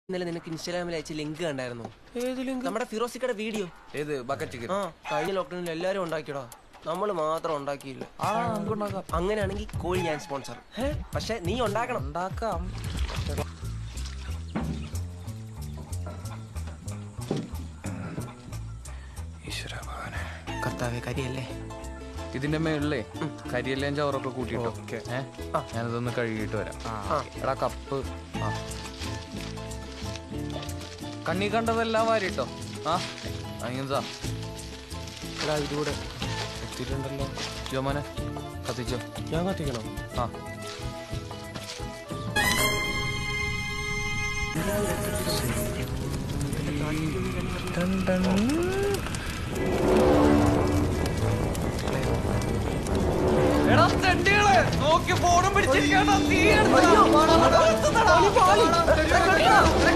ഇന്നലെ നിനക്ക് ഇൻസ്റ്റാഗ്രാമിൽ അയച്ച ലിങ്ക് കണ്ടായിരുന്നു ഏത് ലിങ്ക് നമ്മുടെ ഫിറോസിക്കയുടെ വീഡിയോ ഏത് ബക്കറ്റ് ചിക്കൻ ആ കഴിഞ്ഞ ലോക്ക്ഡൌണിൽ എല്ലാരും ഉണ്ടാക്കിയടാ നമ്മൾ മാത്രം ഉണ്ടാക്കിയില്ല ആ നമുക്ക് ഉണ്ടാക്കാം അങ്ങനെയാണെങ്കിൽ കോഴി ഞാൻ സ്പോൺസർ പക്ഷെ നീ ഉണ്ടാക്കണം ഉണ്ടാക്കാം ഈശ്വര ഭഗവാനെ കർത്താവെ കരിയല്ലേ ഇതിന്റെ മേളിലേ കരിയെല്ലാം ചവറൊക്കെ കൂട്ടിട്ടോ ഏ ഞാനിതൊന്ന് കഴുകിയിട്ട് വരാം എടാ കപ്പ് ആ കണ്ണി കണ്ടതെല്ലാം വാരിട്ടോ ആ അങ്ങനതാ എടാ ഇതുകൂടെ എത്തിയിട്ടുണ്ടല്ലോ ജോമോനെ കത്തിച്ചോ ഞാൻ കത്തിക്കണം ആ എടാ തെണ്ടികളെ നോക്കി ഫോണും പിടിച്ചിരിക്കാണോ തീ എടുത്തോ